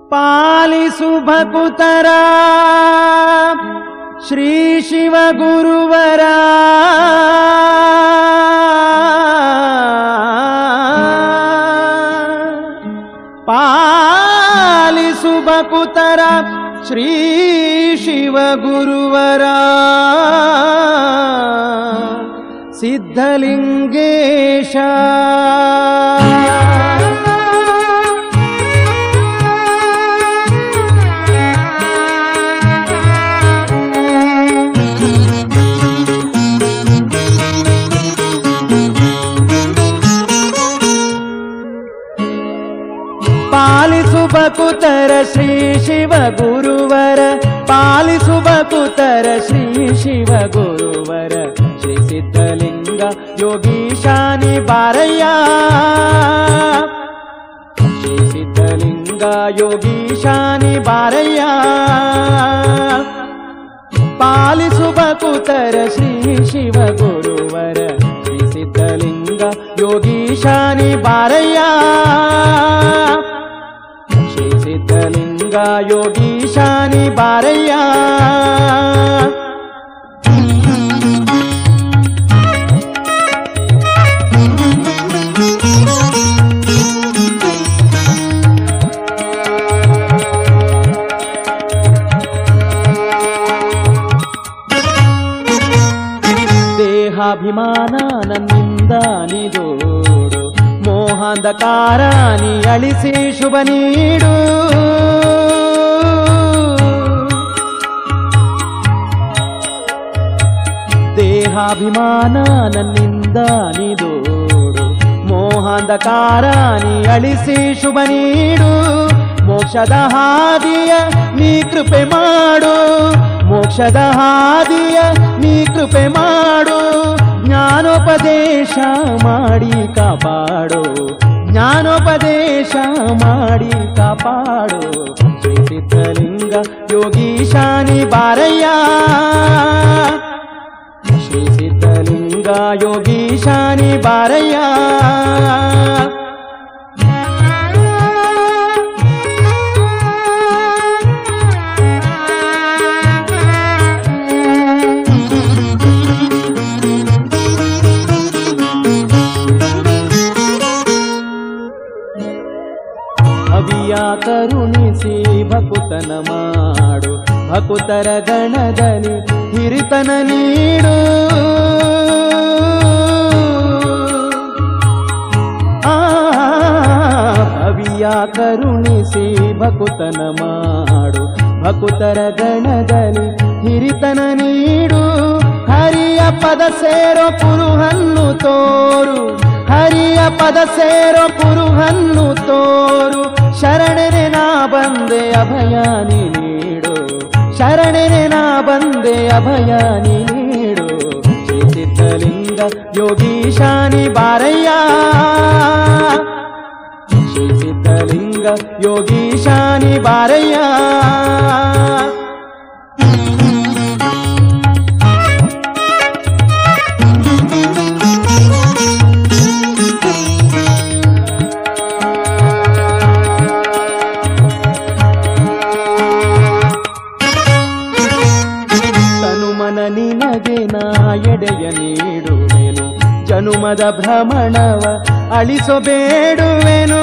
ಪಾಲಿಸು ಭಕುತರ ಶ್ರೀ ಶಿವ ಗುರುವರ ಪಾಲಿಸು ಬಕುತರ ಶ್ರೀ ಶಿವ ಗುರುವರ ಸಿದ್ಧಲಿಂಗೇಶ ಪಾಲಿಸು ಬಕುತರ ಶ್ರೀ ಶಿವ ಗುರುವರ ಪಾಲಿಸು ಬಕುತರ ಶ್ರೀ ಶಿವ ಗುರುವರ ಶ್ರೀ ಸಿದ್ಧಲಿಂಗ ಯೋಗೀಶಾನಿ ಬಾರಯ್ಯ ಶ್ರೀ ಸಿದ್ಧಲಿಂಗ ಯೋಗೀಶಾನಿ ಬಾರಯ್ಯ ಪಾಲಿಸು ಬಕುತರ ಶ್ರೀ ಶಿವ ಗುರುವರ ಶ್ರೀ ಸಿದ್ಧಲಿಂಗ ಯೋಗೀಶಾನಿ ಬಾರಯ್ಯ ಶ್ರೀ ಸಿದ್ಧಲಿಂಗ ಯೋಗೀಶಾನಿ ಬಾರಯ್ಯ ದೇಹಾಭಿಮಾನ ನನ್ನಿಂದ ನಿದೋಡು ಮೋಹಾಂಧಕಾರ ನೀ ಅಳಿಸಿ ಶುಭ ನೀಡು ದೇಹಾಭಿಮಾನ ನನ್ನಿಂದ ನಿದೋಡು ಮೋಹಾಂಧಕಾರ ನೀ ಅಳಿಸಿ ಶುಭ ನೀಡು ಮೋಕ್ಷದ ಹಾದಿಯ ನೀ ಕೃಪೆ ಮಾಡು ಮೋಕ್ಷದ ಹಾದಿಯ ನೀ ಕೃಪೆ ಮಾಡು ಜ್ಞಾನೋಪದೇಶ ಮಾಡಿ ಕಾಪಾಡು ಜ್ಞಾನೋಪದೇಶ ಮಾಡಿ ಕಾಪಾಡು ಶ್ರೀ ಸಿದ್ಧಲಿಂಗ ಯೋಗೀಶಾನಿ ಬಾರಯ್ಯ ಶ್ರೀ ಸಿದ್ಧಲಿಂಗ ಯೋಗೀಶಾನಿ ಬಾರಯ್ಯ ಅವಿಯ ಕರುಣಿಸಿ ಭಕುತನ ಮಾಡು ಭಕುತರ ಗಣದಲ್ಲಿ ಹಿರಿತನ ನೀಡು ಆ ಅವಿಯ ಕರುಣಿಸಿ ಭಕುತನ ಮಾಡು ಭಕುತರ ಗಣದಲ್ಲಿ ಹಿರಿತನ ನೀಡು ಹರಿಯ ಪದ ಸೇರೋ ಪುರುಹನ್ನು ತೋರು ಹರಿಯ ಪದ ಸೇರೋ ಪುರುಹನ್ನು ತೋರು ಶರಣನೆ ನಾ ಬಂದೆ ಅಭಯ ನೀ ನೀಡು ಶರಣನೆ ನಾ ಬಂದೆ ಅಭಯ ನೀ ನೀಡು ಶ್ರೀ ಸಿದ್ಧಲಿಂಗ ಯೋಗೀಶಾನಿ ಬಾರಯ್ಯ ಶ್ರೀ ಸಿದ್ಧಲಿಂಗ ಯೋಗೀಶಾನಿ ಬಾರಯ್ಯ ತನುಮನ ನಿನಗೆ ನಾ ಎಡೆಯ ನೀಡುವೆನು ಜನುಮದ ಭ್ರಮಣವ ಅಳಿಸಬೇಡುವೆನು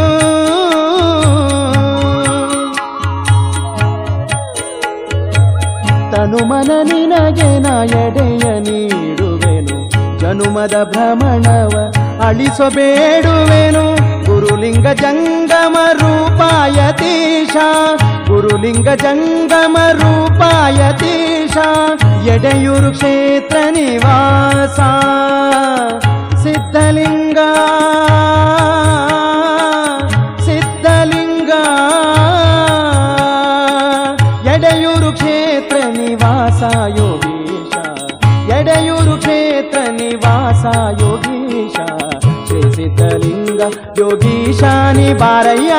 ತನುಮನ ನಿನಗೆ ನಾ ಎಡೆಯ ನೀಡುವೆನು ಜನುಮದ ಭ್ರಮಣವ ಅಳಿಸಬೇಡುವೆನು ಗುರುಲಿಂಗ ಜಂಗಮ ರೂಪಾಯತೀಶ ಗುರುಲಿಂಗ ಜಂಗಮ ರೂಪಾಯತೀಶ ಎಡೆಯೂರು ಕ್ಷೇತ್ರ ನಿವಾಸ ಸಿದ್ಧಲಿಂಗ ಸಿದ್ಧಲಿಂಗ ಎಡೆಯೂರು ಕ್ಷೇತ್ರ ನಿವಾಸ ಯೋಗೀಶ ಎಡೆಯೂರು ಕ್ಷೇತ್ರ ನಿವಾಸ ಯೋಗೀಶ ಶ್ರೀ ಸಿದ್ಧಲಿಂಗ ಯೋಗೀಶಾನಿ ಬಾರಯ್ಯ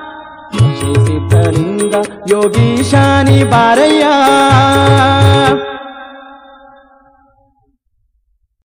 ಶ್ರೀ ಸಿದ್ಧಲಿಂಗ ಯೋಗೀಶಾನಿ ಬಾರಯ್ಯ